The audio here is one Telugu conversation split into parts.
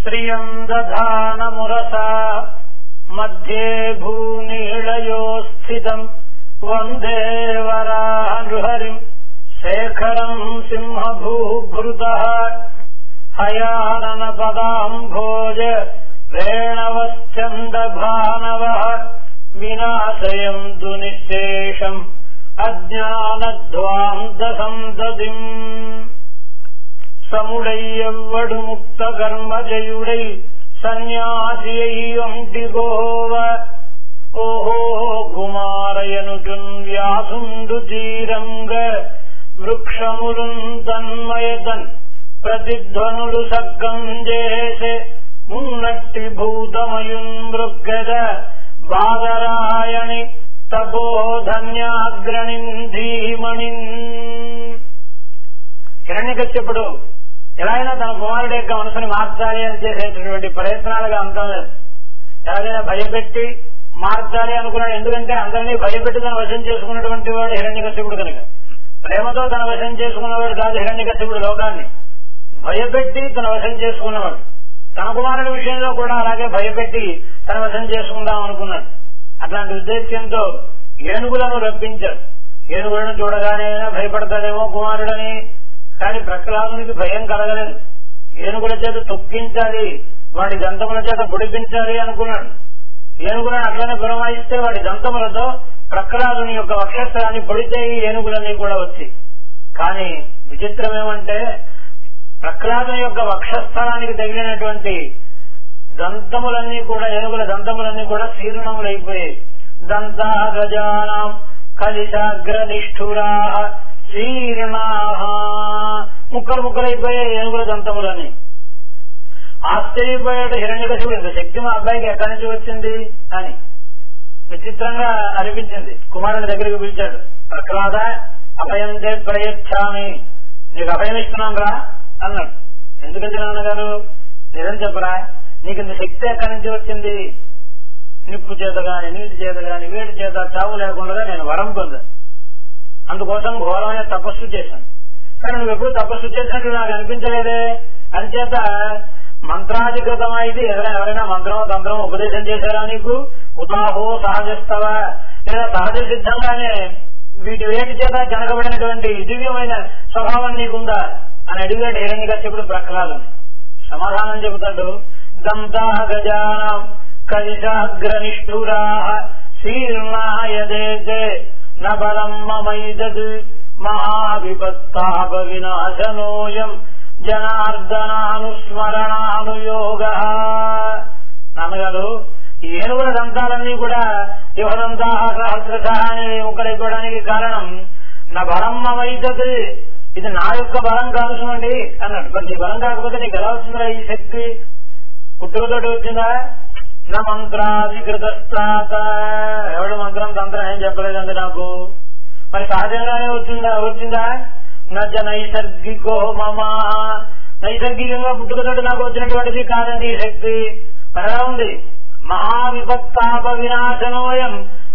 श्रियम् दधानमुरसा मध्ये भूनीळयो स्थितम् वन्दे वराहनृहरिम् शेखरम् सिंहभूभृतः हयाननपदाम्भोज रेणवश्चन्दभानवः विनाशयन्तु निःशेषम् అజ్ఞానధ్వాంతసంతతిం సముడయ్యవ్వడు ముక్త కర్మజయుడై సన్యాసియై ఒంటిగోవ ఓహో కుమారయనుజున్ వ్యాసుండు తీరంగ వృక్షములున్ తన్మయతన్ ప్రతిధ్వనుడు సగ్గం చేసే మున్నట్టి భూతమయున్ మృగ్గద బాదరాయణి తపోధన్యాగ్రణి ధీమణి హిరణ్యకశ్యపుడు ఎలా అయినా తన కుమారుడు యొక్క మనసుని మార్చాలి అని చేసేటటువంటి ప్రయత్నాలుగా అంతం ఎలాగైనా భయపెట్టి మార్చాలి అనుకున్నాడు ఎందుకంటే అందరినీ భయపెట్టి తన వశం చేసుకున్నటువంటి వాడు హిరణ్యకశ్యపుడు కనుక ప్రేమతో తన వశం చేసుకున్నవాడు కాదు హిరణ్యకశ్యపుడు లోకాన్ని భయపెట్టి తన వశం చేసుకున్నవాడు తన కుమారుడి విషయంలో కూడా అలాగే భయపెట్టి తన వశం చేసుకుందాం అనుకున్నాడు అట్లాంటి ఉద్దేశ్యంతో ఏనుగులను రప్పించాడు ఏనుగులను చూడగానే భయపడతాడేమో కుమారుడని కానీ ప్రహ్లాదునికి భయం కలగలేదు ఏనుగుల చేత తొక్కించాలి వాడి దంతముల చేత పొడిపించాలి అనుకున్నాడు ఏనుగులను అట్లనే పురమాయిస్తే వాడి దంతములతో ప్రహ్లాదుని యొక్క వక్షస్థలాన్ని పొడితే ఈ ఏనుగులన్నీ కూడా వచ్చి కానీ విచిత్రం ఏమంటే ప్రహ్లాదుని యొక్క వక్షస్థలానికి తగిలినటువంటి దంతములన్నీ కూడా ఏనుగుల దంతములన్నీ కూడా శీర్ణములైపోయాయి దంతా గజానం కలిశాగ్ర నిష్ఠురా శీర్ణా ముక్కలు ముక్కలైపోయాయి ఏనుగుల దంతములని ఆశ్చర్యపోయాడు హిరణ్యకశివుడు ఇంత శక్తి మా అబ్బాయికి ఎక్కడి నుంచి వచ్చింది అని విచిత్రంగా అనిపించింది కుమారుని దగ్గరికి పిలిచాడు ప్రహ్లాద అభయంతే ప్రయచ్చామి నీకు అభయం ఇస్తున్నాను రా అన్నాడు ఎందుకంటే నాన్నగారు నిజం చెప్పరా నీకు ఇంత శక్తి ఎక్కడి నుంచి వచ్చింది నిప్పు చేత గాని నీటి చేత గాని వేడి చేత చావు లేకుండా నేను వరం పొందాను అందుకోసం ఘోరమైన తపస్సు చేశాను కానీ నువ్వు ఎప్పుడు తపస్సు చేసినట్టు నాకు అనిపించలేదే అంచేత మంత్రాధికృతమా ఇది ఎవరైనా ఎవరైనా మంత్రం తంత్రం ఉపదేశం చేశారా నీకు ఉదాహో సహజస్తవ లేదా సహజ సిద్ధంగానే వీటి వేటి చేత జనకబడినటువంటి దివ్యమైన స్వభావం నీకుందా అని అడిగాడు హిరణ్యకశ్యపుడు ప్రహ్లాదం సమాధానం చెబుతాడు దంతా గజానం కలిశాగ్రనిష్ఠురా శీర్ణాయదే నబలం మమైదద్ మహావిపత్తాప వినాశనోయం జనార్దనానుస్మరణానుయోగ నాన్నగారు ఈ ఏనుగుల దంతాలన్నీ కూడా యువదంతా సహస్రశ అని ముక్కలైపోవడానికి కారణం నా బలం మమైదద్ ఇది నా యొక్క బలం కాదు చూడండి అన్నాడు మరి నీ బలం కాకపోతే నీకు ఎలా వస్తుందా ఈ శక్తి పుట్టుకతోటి వచ్చిందా నా మంత్రాధికృత ఎవడు మంత్రం తంత్రం ఏం చెప్పలేదండి నాకు మరి సహజంగానే వచ్చిందా వచ్చిందా నజ నైసర్గికో మమా నైసర్గికంగా పుట్టుకతోటి నాకు వచ్చినటువంటిది కాదండి ఈ శక్తి మరి ఎలా ఉంది మహావిపత్తాప వినాశనోయం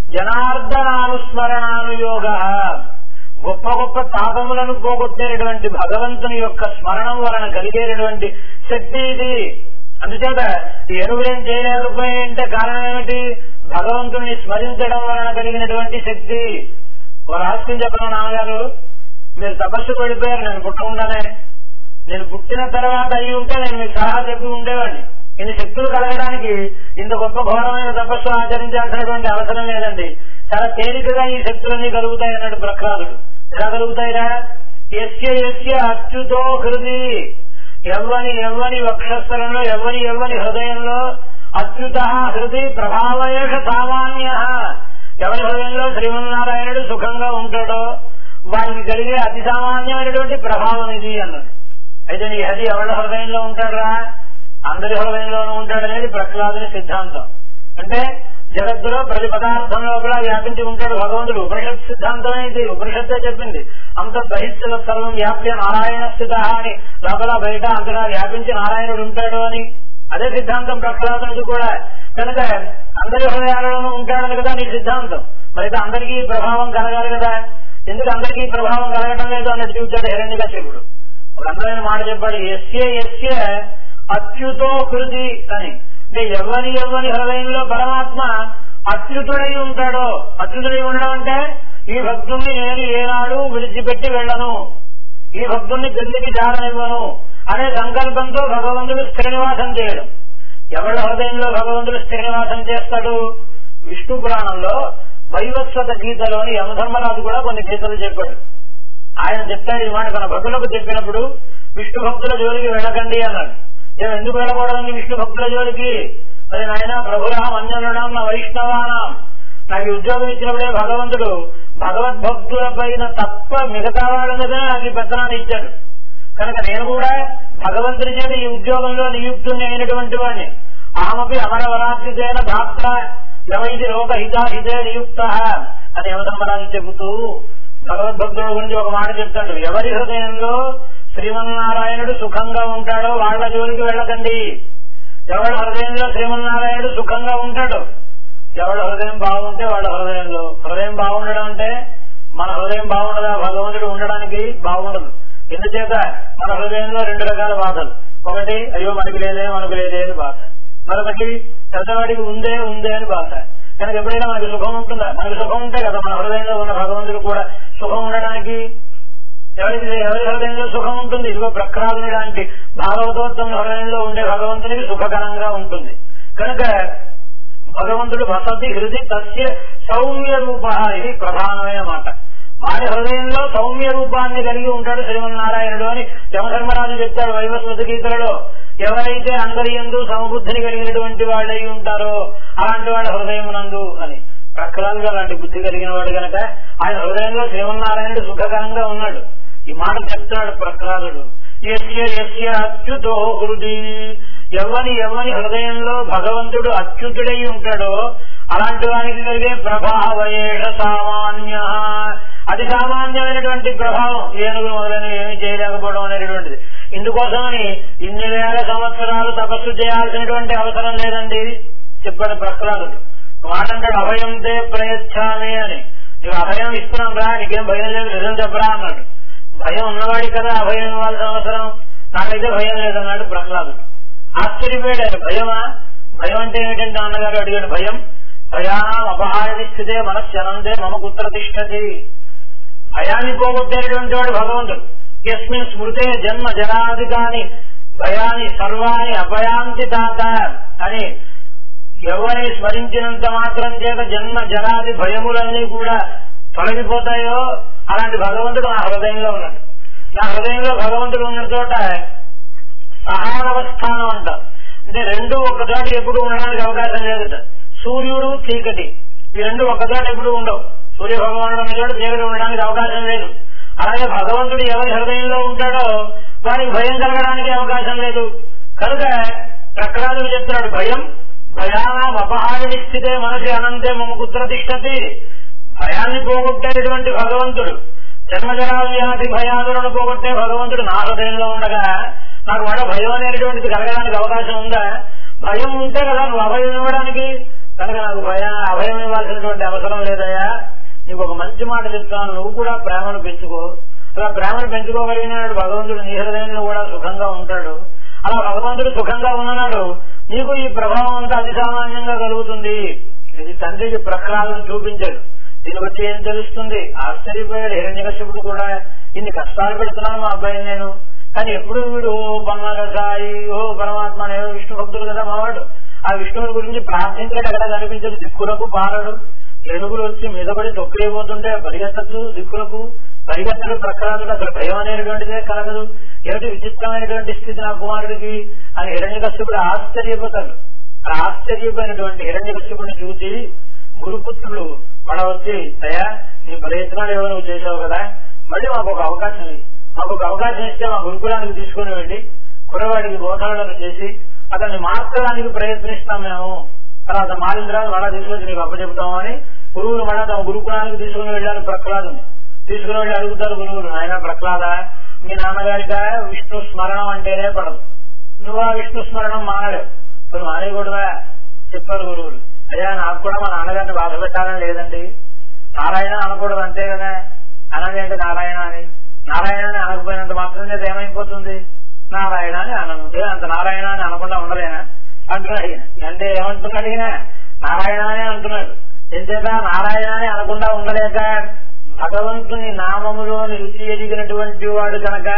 జనార్దనానుస్మరణానుయోగ గొప్ప గొప్ప తాపములను పోగొట్టేటటువంటి భగవంతుని యొక్క స్మరణం వలన కలిగేటటువంటి శక్తి ఇది అందుచేత ఈ ఎనుగులేం చేయలేకపోయాయంటే కారణం ఏమిటి భగవంతుని స్మరించడం వలన కలిగినటువంటి శక్తి ఓ రహస్యం చెప్పను నాన్నగారు మీరు తపస్సు పడిపోయారు నేను పుట్టకుండానే నేను పుట్టిన తర్వాత అయ్యి ఉంటే నేను మీకు సలహా చెప్పి ఉండేవాడిని ఇన్ని శక్తులు కలగడానికి ఇంత గొప్ప ఘోరమైన తపస్సు ఆచరించాల్సినటువంటి అవసరం లేదండి చాలా తేలికగా ఈ శక్తులన్నీ కలుగుతాయి అన్నాడు ప్రహ్లాదుడు ఎలా కలుగుతాయిరా ఎస్య ఎస్య అచ్యుతో హృది ఎవ్వని ఎవ్వని వక్షస్థలంలో ఎవ్వని ఎవ్వని హృదయంలో అచ్యుత హృది ప్రభావయేష సామాన్య ఎవరి హృదయంలో శ్రీమన్నారాయణుడు సుఖంగా ఉంటాడో వారికి కలిగే అతి సామాన్యమైనటువంటి ప్రభావం ఇది అన్నది అయితే నీ హరి ఎవరి హృదయంలో ఉంటాడరా అందరి హృదయంలోనూ ఉంటాడనేది ప్రహ్లాదుని సిద్ధాంతం అంటే జగత్తులో ప్రతి పదార్థం లోపల వ్యాపించి ఉంటాడు భగవంతుడు ఉపనిషత్ సిద్ధాంతమే ఇది ఉపనిషత్తే చెప్పింది అంత బహిష్ట సర్వం వ్యాప్య నారాయణ స్థిత అని లోపల బయట అంతగా వ్యాపించి నారాయణుడు ఉంటాడు అని అదే సిద్ధాంతం ప్రహ్లాదునికి కూడా కనుక అందరి హృదయాలలోనూ ఉంటాడని కదా నీ సిద్ధాంతం మరి అందరికీ ప్రభావం కలగాలి కదా ఎందుకు అందరికీ ప్రభావం కలగటం లేదు అన్నట్టు చూచాడు హిరణ్య కశ్యపుడు ఒక అందమైన మాట చెప్పాడు ఎస్య ఎస్య అచ్యుతో హృది అని అంటే ఎవరి ఎవరి హృదయంలో పరమాత్మ అచ్యుతుడై ఉంటాడో అచ్యుతుడై ఉండడం అంటే ఈ భక్తుణ్ణి నేను ఏనాడు విడిచిపెట్టి వెళ్ళను ఈ భక్తుణ్ణి పెళ్లికి జారనివ్వను అనే సంకల్పంతో భగవంతుడు స్థిర నివాసం చేయడం ఎవరి హృదయంలో భగవంతుడు స్థిర నివాసం చేస్తాడు విష్ణు పురాణంలో వైవస్వత గీతలోని యమధర్మరాజు కూడా కొన్ని గీతలు చెప్పాడు ఆయన చెప్తాడు ఈ మాట తన భక్తులకు చెప్పినప్పుడు విష్ణు భక్తుల జోలికి వెళ్ళకండి అన్నాడు నేను ఎందుకు వెళ్ళకూడదండి విష్ణు భక్తుల జోలికి అది నాయన ప్రభురాం అన్యనుడాం నా వైష్ణవానాం నాకు ఈ ఉద్యోగం ఇచ్చినప్పుడే భగవంతుడు భగవద్భక్తుల పైన తప్ప మిగతా వాళ్ళ మీద నాకు ఈ పెత్తనాన్ని ఇచ్చాడు కనుక నేను కూడా భగవంతుని చేత ఈ ఉద్యోగంలో నియుక్తుని అయినటువంటి వాడిని అహమపి అమరవరాత్రితేన ధాత్ర యవైది లోకహితాహితే నియుక్త అని యమధర్మరాజు చెబుతూ భగవద్భక్తుల గురించి ఒక మాట చెప్తాడు ఎవరి హృదయంలో శ్రీమన్నారాయణుడు సుఖంగా ఉంటాడో వాళ్ళ జోలికి వెళ్ళకండి ఎవరి హృదయంలో శ్రీమన్నారాయణుడు సుఖంగా ఉంటాడు ఎవరి హృదయం బాగుంటే వాళ్ళ హృదయంలో హృదయం బాగుండడం అంటే మన హృదయం బాగుండదా భగవంతుడు ఉండడానికి బాగుండదు ఎందుచేత మన హృదయంలో రెండు రకాల బాధలు ఒకటి అయ్యో మనకి లేదే మనకు లేదే అని బాధ మరొకటి పెద్దవాడికి ఉందే ఉందే అని బాధ కనుక ఎప్పుడైనా మనకి సుఖం ఉంటుందా మనకి సుఖం ఉంటే కదా మన హృదయంలో ఉన్న భగవంతుడు కూడా సుఖం ఉండడానికి ఎవరికి ఎవరి హృదయంలో సుఖం ఉంటుంది ఇదిగో ప్రక్రాదుని లాంటి భాగవతోత్తమ హృదయంలో ఉండే భగవంతునికి సుఖకరంగా ఉంటుంది కనుక భగవంతుడు వసతి హృది తస్య సౌమ్య రూప ఇది ప్రధానమైన మాట వారి హృదయంలో సౌమ్య రూపాన్ని కలిగి ఉంటాడు శ్రీమన్నారాయణుడు అని యమధర్మరాజు చెప్తాడు వైవస్వత గీతలలో ఎవరైతే అందరి ఎందు సమబుద్ధిని కలిగినటువంటి వాళ్ళై ఉంటారో అలాంటి వాళ్ళ హృదయం నందు అని ప్రక్రాలుగా అలాంటి బుద్ధి కలిగిన వాడు గనక ఆయన హృదయంలో శ్రీమన్నారాయణుడు సుఖకరంగా ఉన్నాడు ఈ మాట చెప్తాడు ప్రహ్లాదుడు యస్య యస్య అచ్యుతో హృది ఎవని ఎవని హృదయంలో భగవంతుడు అచ్యుతుడై ఉంటాడో అలాంటి వానికి కలిగే ప్రభావయేష సామాన్య అది సామాన్యమైనటువంటి ప్రభావం ఏనుగులు మొదలైనవి ఏమీ చేయలేకపోవడం అనేటువంటిది ఇందుకోసమని ఇన్ని వేల సంవత్సరాలు తపస్సు చేయాల్సినటువంటి అవసరం లేదండి చెప్పాడు ప్రహ్లాదుడు మాట అంటాడు అభయం తే ప్రయచ్చామి అని నీకు అభయం ఇస్తున్నాం రా నీకేం భయం లేదు నిజం చెప్పరా అన్నాడు భయం ఉన్నవాడి కదా అభయం ఇవ్వాల్సిన అవసరం నాకైతే భయం లేదన్నాడు ప్రహ్లాదుడు ఆశ్చర్యపోయాడు ఆయన భయమా భయం అంటే ఏమిటంటే అన్నగారు అడిగాడు భయం భయానం అపహారణ స్థితే మనశ్చనందే మమ కుత్ర తిష్టది భయాన్ని పోగొట్టేటువంటి వాడు భగవంతుడు ఎస్మిన్ స్మృతే జన్మ జనాది కాని భయాన్ని సర్వాణి అభయాంతి తాత అని ఎవరిని స్మరించినంత మాత్రం చేత జన్మ జనాది భయములన్నీ కూడా తొలగిపోతాయో అలాంటి భగవంతుడు నా హృదయంలో ఉన్నాడు నా హృదయంలో భగవంతుడు ఉన్న చోట సహానవస్థానం అంటారు అంటే రెండు ఒకచోట ఎప్పుడు ఉండడానికి అవకాశం లేదట సూర్యుడు చీకటి ఈ రెండు ఒకచోట ఎప్పుడు ఉండవు సూర్య భగవానుడు ఉన్న చోట చీకటి ఉండడానికి అవకాశం లేదు అలాగే భగవంతుడు ఎవరి హృదయంలో ఉంటాడో వారికి భయం కలగడానికి అవకాశం లేదు కనుక ప్రక్రాదుడు చెప్తున్నాడు భయం భయానం అపహారిణి స్థితే మనసి అనంతే మమ కుత్ర తిష్టతి భయాన్ని పోగొట్టేటువంటి భగవంతుడు జన్మజరా వ్యాధి భయాదులను పోగొట్టే భగవంతుడు నా హృదయంలో ఉండగా నాకు మరో భయం అనేటువంటిది కలగడానికి అవకాశం ఉందా భయం ఉంటే కదా నువ్వు అభయం ఇవ్వడానికి కనుక నాకు భయం అభయం ఇవ్వాల్సినటువంటి అవసరం లేదయా నీకు ఒక మంచి మాట చెప్తాను నువ్వు కూడా ప్రేమను పెంచుకో అలా ప్రేమను పెంచుకోగలిగిన నాడు భగవంతుడు నీ హృదయంలో కూడా సుఖంగా ఉంటాడు అలా భగవంతుడు సుఖంగా ఉన్ననాడు నీకు ఈ ప్రభావం అంతా అతి సామాన్యంగా కలుగుతుంది ఇది తండ్రికి ప్రక్రాలను చూపించాడు దీని వచ్చి ఏం తెలుస్తుంది ఆశ్చర్యపోయాడు హిరణ్యకశ్యపుడు కూడా ఇన్ని కష్టాలు పెడుతున్నాను మా అబ్బాయిని నేను కానీ ఎప్పుడు వీడు ఓ పన్నాగ సాయి ఓ పరమాత్మ నేను విష్ణు భక్తుడు కదా మావాడు ఆ విష్ణువుని గురించి ప్రార్థించాడు ఎక్కడ కనిపించదు దిక్కులకు పారడు ఏనుగులు వచ్చి మీద పడి తొక్కిపోతుంటే పరిగెత్తచ్చు దిక్కులకు పరిగెత్తడు ప్రక్రాదుడు అసలు భయం అనేటువంటిదే కలగదు ఏమిటి విచిత్రమైనటువంటి స్థితి నా కుమారుడికి అని హిరణ్యకశ్యపుడు ఆశ్చర్యపోతాడు ఆ ఆశ్చర్యపోయినటువంటి హిరణ్యకశ్యపుడిని చూసి గురుపుత్రులు మన వచ్చి దయా నీ ప్రయత్నాలు ఏవో నువ్వు చేసావు కదా మళ్ళీ మాకు ఒక అవకాశం ఇవ్వు. మాకు ఒక అవకాశం ఇస్తే మా గురుకులానికి తీసుకుని వెళ్ళి కురవాడికి బోధాలను చేసి అతన్ని మార్చడానికి ప్రయత్నిస్తాం మేము తర్వాత మారిన తర్వాత మళ్ళా తీసుకొచ్చి నీకు అప్పచెప్తాము అని గురువులు మళ్ళా తమ గురుకులానికి తీసుకుని వెళ్ళారు ప్రహ్లాదుని తీసుకుని వెళ్ళి అడుగుతారు గురువులు ఆయన ప్రహ్లాద మీ నాన్నగారిక విష్ణు స్మరణం అంటేనే పడదు నువ్వు ఆ విష్ణు స్మరణం మానలేవు ఇప్పుడు మానేయకూడదా చెప్పారు గురువులు అయ్యా నాకు కూడా మా నాన్నగారిని బాధ పెట్టాలని లేదండి నారాయణ అనకూడదు అంతే కదా అనండి అంటే నారాయణ అని నారాయణ అని అనకపోయినంత మాత్రం చేత ఏమైపోతుంది నారాయణ అని అనను ఏ అంత నారాయణ అని అనకుండా ఉండలేనా అంటున్నాడు ఈయన అంటే ఏమంటున్నాడు ఈయన నారాయణ అని అంటున్నాడు ఎంచేత నారాయణ అని అనకుండా ఉండలేక భగవంతుని నామములోని రుచి ఎదిగినటువంటి వాడు కనుక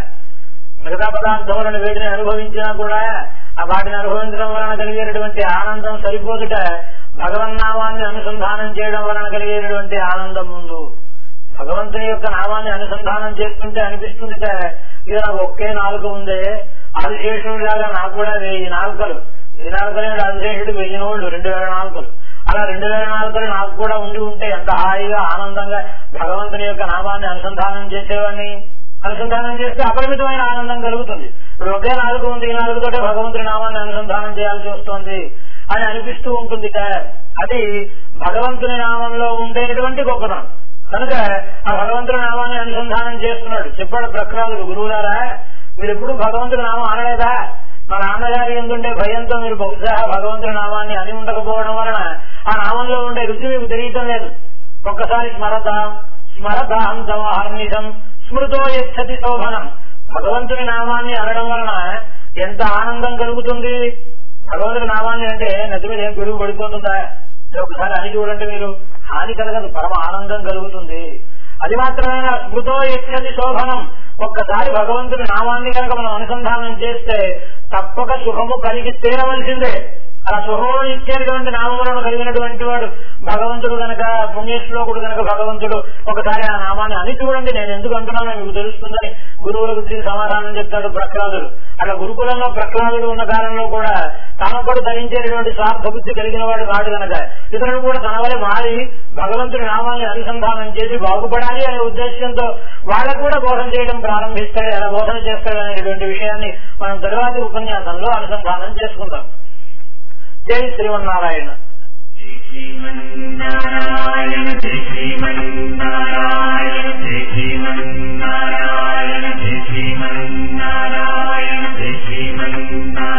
మిగతా పదార్థములను వీటిని అనుభవించినా కూడా ఆ వాటిని అనుభవించడం వలన కలిగేటటువంటి ఆనందం సరిపోదుట భగవన్నామాన్ని అనుసంధానం చేయడం వలన కలిగేటటువంటి ఆనందం ముందు భగవంతుని యొక్క నామాన్ని అనుసంధానం చేస్తుంటే అనిపిస్తుంది ఇది నాకు ఒకే నాలుక ఉందే ఆదిశేషుడిలాగా నాకు కూడా వెయ్యి నాలుకలు వెయ్యి నాలుకలే ఆదిశేషుడు వెయ్యి నోళ్ళు రెండు వేల నాలుకలు అలా రెండు వేల నాలుకలు నాకు కూడా ఉండి ఉంటే ఎంత హాయిగా ఆనందంగా భగవంతుని యొక్క నామాన్ని అనుసంధానం చేసేవాడిని అనుసంధానం చేస్తే అపరిమితమైన ఆనందం కలుగుతుంది ఇప్పుడు ఒకే నాలుగు ఉంది ఈ నాలుగుతోటే భగవంతుని నామాన్ని అనుసంధానం చేయాల్సి వస్తుంది అని అనిపిస్తూ ఉంటుంది అది భగవంతుని నామంలో ఉండేటటువంటి గొప్పతనం కనుక ఆ భగవంతుడి నామాన్ని అనుసంధానం చేస్తున్నాడు చెప్పాడు ప్రక్రాదుడు గురువులారా మీరు ఎప్పుడు భగవంతుడి నామం అనలేదా మా నాన్నగారి ఎందుండే భయంతో మీరు బహుశా భగవంతుడి నామాన్ని అని ఉండకపోవడం వలన ఆ నామంలో ఉండే రుచి మీకు తెలియటం లేదు ఒక్కసారి స్మరత స్మరతాం సమహర్నిశం స్మృతో యచ్చతి శోభనం భగవంతుని నామాన్ని అనడం వలన ఎంత ఆనందం కలుగుతుంది భగవంతుడి నామాన్ని అంటే నది మీద ఏం పెరుగు పడిపోతుందా ఒకసారి అని చూడండి మీరు హాని కలగదు పరమ ఆనందం కలుగుతుంది అది మాత్రమే స్మృతో యచ్చతి శోభనం ఒక్కసారి భగవంతుడి నామాన్ని కనుక మనం అనుసంధానం చేస్తే తప్పక శుభము కలిగి తీరవలసిందే అలా శుభము ఇచ్చేటువంటి నామములను కలిగినటువంటి వాడు భగవంతుడు గనక పుణ్యశ్లోకుడు గనక భగవంతుడు ఒకసారి ఆ నామాన్ని అని చూడండి నేను ఎందుకు అంటున్నానో మీకు తెలుస్తుందని గురువులకు దీనికి సమాధానం చెప్తాడు ప్రహ్లాదుడు అట్లా గురుకులంలో ప్రహ్లాదుడు ఉన్న కాలంలో కూడా తనొకడు ధరించేటటువంటి స్వార్థ బుద్ధి కలిగిన వాడు కాదు గనక ఇతరుడు కూడా తన వల్ల మారి భగవంతుడి నామాన్ని అనుసంధానం చేసి బాగుపడాలి అనే ఉద్దేశంతో వాళ్ళకు కూడా బోధన చేయడం ప్రారంభిస్తాడు అలా బోధన చేస్తాడు అనేటువంటి విషయాన్ని మనం తరువాతి ఉపన్యాసంలో అనుసంధానం చేసుకుంటాం జై శ్రీమన్నారాయణ జై శ్రీమన్నారాయణ జై శ్రీమన్నారాయణ జై శ్రీమన్నారాయణ జై శ్రీమన్నారాయణ జై శ్రీమన్నారాయణ